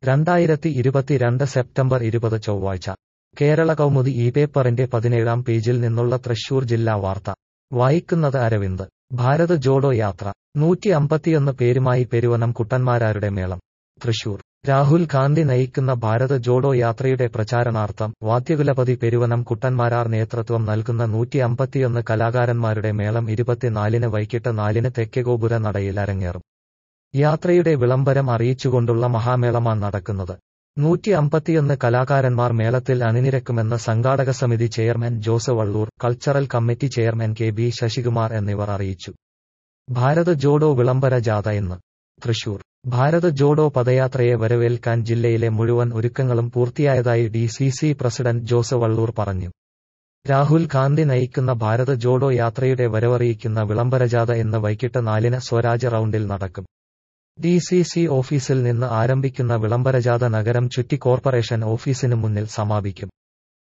രണ്ടായിരത്തി ഇരുപത്തിരണ്ട് സെപ്റ്റംബർ ഇരുപത് ചൊവ്വാഴ്ച കേരള കൗമുദി ഈ പേപ്പറിന്റെ പതിനേഴാം പേജിൽ നിന്നുള്ള തൃശൂർ ജില്ലാ വാർത്ത വായിക്കുന്നത് അരവിന്ദ് ഭാരത് ജോഡോ യാത്ര നൂറ്റി അമ്പത്തിയൊന്ന് പേരുമായി പെരുവനം കുട്ടന്മാരാരുടെ മേളം തൃശൂർ രാഹുൽ ഗാന്ധി നയിക്കുന്ന ഭാരത് ജോഡോ യാത്രയുടെ പ്രചാരണാർത്ഥം വാദ്യകുലപതി പെരുവനം കുട്ടന്മാരാർ നേതൃത്വം നൽകുന്ന നൂറ്റി അമ്പത്തിയൊന്ന് കലാകാരന്മാരുടെ മേളം ഇരുപത്തിനാലിന് വൈകിട്ട് നാലിന് തെക്കേഗോപുര നടയിൽ അരങ്ങേറും യാത്രയുടെ വിളംബരം അറിയിച്ചുകൊണ്ടുള്ള മഹാമേളമാണ് നടക്കുന്നത് നൂറ്റി അമ്പത്തിയൊന്ന് കലാകാരന്മാർ മേളത്തിൽ അണിനിരക്കുമെന്ന് സംഘാടക സമിതി chairman Jose Vallur cultural committee chairman K B Sasikumar എന്നിവർ അറിയിച്ചു ഭാരത് ജോഡോ വിളംബര ജാഥ ഇന്ന് തൃശൂർ ഭാരത് ജോഡോ പദയാത്രയെ വരവേൽക്കാൻ ജില്ലയിലെ മുഴുവൻ ഒരുക്കങ്ങളും പൂർത്തിയായതായി D C C president Jose Vallur പറഞ്ഞു രാഹുൽ ഗാന്ധി നയിക്കുന്ന ഭാരത് ജോഡോ യാത്രയുടെ വരവറിയിക്കുന്ന വിളംബരജാഥ ഇന്ന് വൈകിട്ട് നാലിന് സ്വരാജ് റൌണ്ടിൽ നടക്കും ഡി സി സി ഓഫീസിൽ നിന്ന് ആരംഭിക്കുന്ന വിളംബരജാഥ നഗരം ചുറ്റി കോർപ്പറേഷൻ ഓഫീസിനു മുന്നിൽ സമാപിക്കും